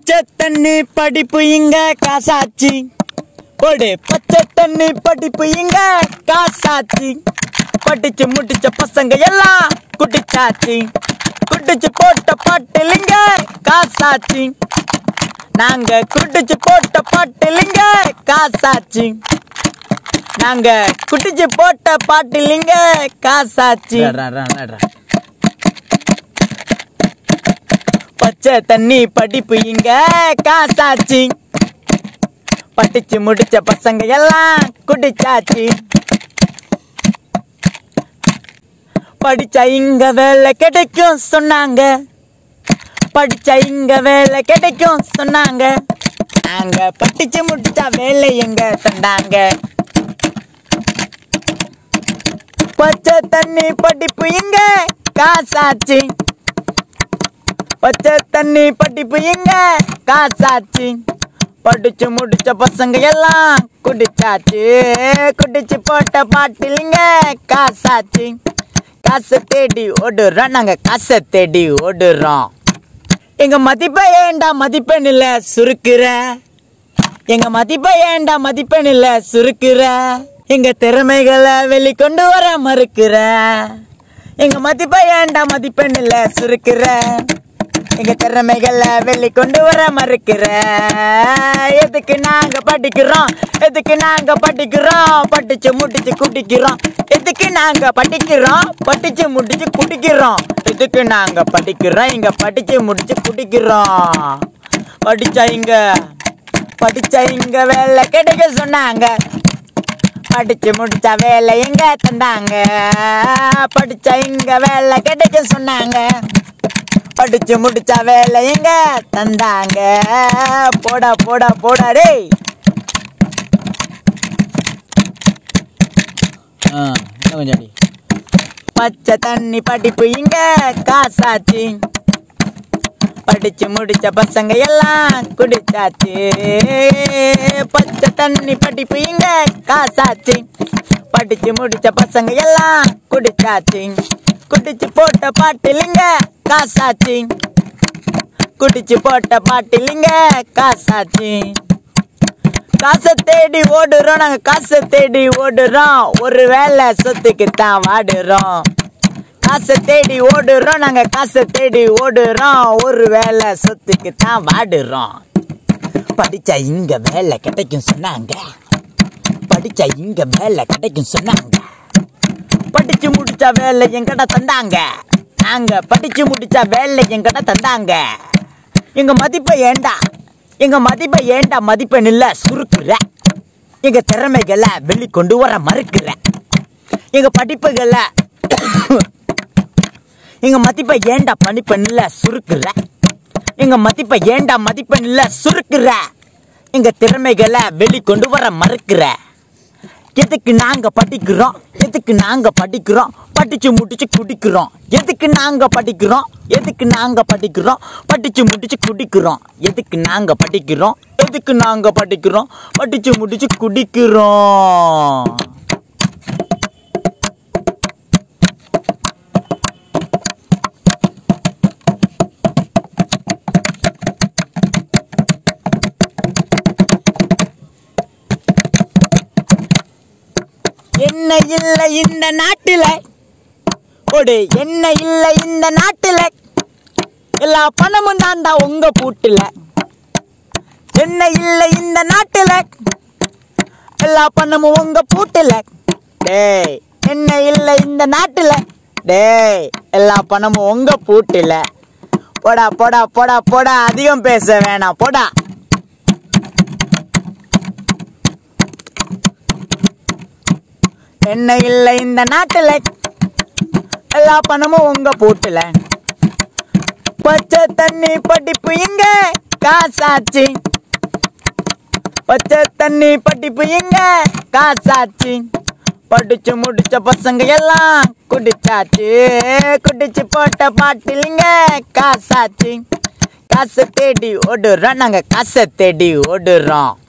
பச்சை தண்ணி படிப்பு இங்க காசாச்சு போடு பச்சை தண்ணி படிப்பு இங்க காசாச்சு படிச்சு முடிச்ச பசங்க எல்லாம் குட்டிச்சாச்சு குட்டிச்சு போட்ட பாட்டிலிங்க காசாச்சு நாங்க குட்டிச்சு போட்ட பாட்டிலிங்க காசாச்சு நாங்க குட்டிச்சு போட்ட பாட்டிலிங்க காசாச்சு பச்சை தண்ணி படிப்பு இங்க காசாச்சு படிச்சு முடிச்ச பசங்க எல்லாம் குடிச்சாச்சு படிச்சா இங்க வேலை கிடைக்கும் சொன்னாங்க படிச்சா இங்க வேலை கிடைக்கும் சொன்னாங்க நாங்க படிச்சு முடிச்சா வேலை எங்க தந்தாங்க பச்சை தண்ணி படிப்பு இங்க காசாச்சு பச்சை தண்ணி படிப்பு எங்க காசாச்சு படிச்சு முடிச்ச பசங்க எல்லாம் குடிச்சாச்சு குடிச்சு போட்ட பாட்டிலிங்க காசாச்சு காசை தேடி ஓடுறோம் நாங்க காசை தேடி ஓடுறோம் எங்க மதிப்பை ஏண்டா மதிப்பெண் இல்ல சுருக்குற எங்க மதிப்பை ஏண்டா மதிப்பெண் இல்ல சுருக்குற எங்க திறமைகளை வெளிக்கொண்டு வர மறுக்கிற எங்க மதிப்பை ஏண்டா மதிப்பெண் இல்ல சுருக்குற எங்க திறமைகளை வெளி கொண்டு வர மறுக்கிற எதுக்கு நாங்க படிக்கிறோம் எதுக்கு நாங்க படிக்கிறோம் படிச்சு முடிச்சு குடிக்கிறோம் எதுக்கு நாங்க படிக்கிறோம் படிச்சு முடிச்சு குடிக்கிறோம் எதுக்கு நாங்க படிக்கிறோம் இங்க படிச்சு முடிச்சு குடிக்கிறோம் படிச்சா இங்க படிச்சா இங்க வேலை கிடைக்க சொன்னாங்க படிச்சு முடிச்சா வேலை எங்க தந்தாங்க படிச்சா இங்க வேலை கிடைக்க சொன்னாங்க படிச்சு முடிச்சா வேலை எங்க தந்தாங்க போடா போடா போடா டேய் கொஞ்சம் பச்சை தண்ணி படிப்பு இங்க காசாச்சு படிச்சு முடிச்ச பசங்க எல்லாம் குடிச்சாச்சு பச்சை தண்ணி படிப்பு இங்க காசாச்சு படிச்சு முடிச்ச பசங்க எல்லாம் குடிச்சாச்சு குடிச்சு போட்ட பாட்டிலிங்க காசாச்சு குடிச்சு போட்ட பாட்டிலிங்க காசாச்சு காசை தேடி ஓடுறோம் நாங்க காசை தேடி ஓடுறோம் ஒரு வேலை சொத்துக்கு தான் வாடுறோம் காசை தேடி ஓடுறோம் நாங்க காசை தேடி ஓடுறோம் ஒரு வேலை சொத்துக்கு தான் வாடுறோம் படிச்சா இங்க வேலை கிடைக்கும் சொன்னாங்க படிச்சா இங்க வேலை கிடைக்கும் சொன்னாங்க படிச்சு முடிச்ச வேலை எங்கிட்ட தந்தாங்க நாங்க படிச்சு முடிச்ச வேலை எங்கிட்ட தந்தாங்க எங்க மதிப்பை ஏண்டா எங்க மதிப்பை ஏண்டா மதிப்பெண் இல்ல சுருக்குற எங்க திறமைகளை வெளிக்கொண்டு வர மறுக்கிற எங்க படிப்புகளை எங்க மதிப்பை ஏண்டா மதிப்பெண் இல்ல சுருக்குற எங்க மதிப்பை ஏண்டா மதிப்பெண் இல்ல சுருக்குற எங்க திறமைகளை வெளிக்கொண்டு வர மறுக்கிற எதுக்கு நாங்க படிக்கிறோம் எதுக்கு நாங்க படிக்கிறோம் படிச்சு முடிச்சு குடிக்கிறோம் எதுக்கு நாங்க படிக்கிறோம் எதுக்கு நாங்க படிக்கிறோம் படிச்சு முடிச்சு குடிக்கிறோம் எதுக்கு நாங்க படிக்கிறோம் எதுக்கு நாங்க படிக்கிறோம் படிச்சு முடிச்சு குடிக்கிறோம் என்ன இல்லை இந்த நாட்டுல ஒரு என்ன இல்லை இந்த நாட்டுல எல்லா பணமும் தாண்டா உங்க பூட்டுல என்ன இல்லை இந்த நாட்டுல எல்லா பணமும் உங்க பூட்டுல டேய் என்ன இல்லை இந்த நாட்டுல டேய் எல்லா பணமும் உங்க பூட்டுல போடா போடா போடா போடா அதிகம் பேச வேணாம் போடா என்ன இல்லை இந்த நாட்டுல எல்லா பணமும் உங்க பூட்டுல பச்சை தண்ணி படிப்பு இங்க காசாச்சு பச்சை தண்ணி படிப்பு இங்க காசாச்சு படிச்சு முடிச்ச பசங்க எல்லாம் குடிச்சாச்சு குடிச்சு போட்ட பாட்டிலிங்க காசாச்சு காசை தேடி ஓடுறோம் நாங்க காசை தேடி ஓடுறோம்